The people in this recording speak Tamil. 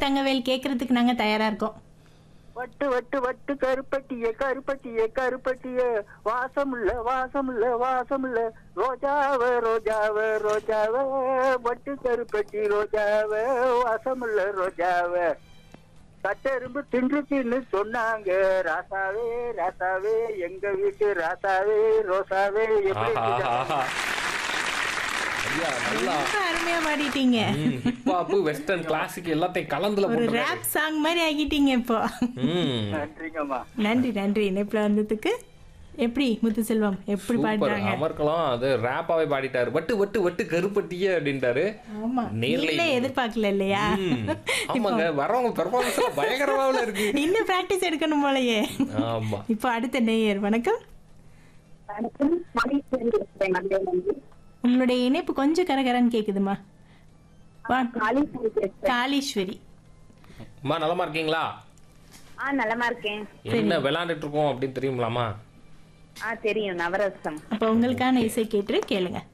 தங்கவேல் கேட்கறதுக்கு நாங்க தயாரா இருக்கோம் வட்டு வட்டு வட்டு கருப்பட்டிய கருப்பட்டிய கருப்பட்டிய வாசமுள்ள வாசமுள்ள வாசமுள்ள ரோஜாவ ரோஜாவ ரோஜாவ வட்டு கருப்பட்டி ரோஜாவ வாசமுள்ள ரோஜாவ கட்டெரும்பு தின்று தின்னு சொன்னாங்க ராசாவே ராசாவே எங்க வீட்டு ராசாவே ரோசாவே எப்படி ஆஹா இருக்கு? ஆஹா ஐயா நல்லா ரொம்ப அருமையா பாடிட்டீங்க ஹிப்ஹாப் வெஸ்டர்ன் கிளாசிக் எல்லாத்தையும் கலந்துல ஒரு போட்டு ரேப் சாங் மாதிரி ஆகிட்டீங்க இப்போ ம் நன்றிங்கம்மா நன்றி நன்றி இணைப்புல வந்ததுக்கு எப்படி முத்துசெல்வம் எப்படி சூப்பர் பாடுறாங்க அமர்க்கலாம் அது ரேப்பாவே பாடிட்டாரு வட்டு வட்டு வட்டு கருப்பட்டிய அப்படின்ட்டாரு ஆமா நேர்ல நீங்களே எதிர்பார்க்கல இல்லையா ம். ஆமாங்க வரவங்க பெர்ஃபார்மன்ஸ் பயங்கரமாவில் இருக்கு இன்னும் பிராக்டிஸ் எடுக்கணும் போலயே ஆமா இப்போ அடுத்த நேயர் வணக்கம் வணக்கம் மகேஸ்வரி பேசுறேன் மதுரையிலிருந்து. உங்களுடைய இணைப்பு கொஞ்சம் கரகரன்னு கேக்குதுமா வா- காளீஸ்வரி பேசுறேன். காளீஸ்வரி அம்மா நலமா இருக்கீங்களா ஆ நலமா இருக்கேன் என்ன விளையாண்டுட்டு இருக்கோம் அப்படின்னு தெரியுங்களாமா ஆ தெரியும் நவரசம் அப்போ உங்களுக்கான இசை கேட்டு கேளுங்க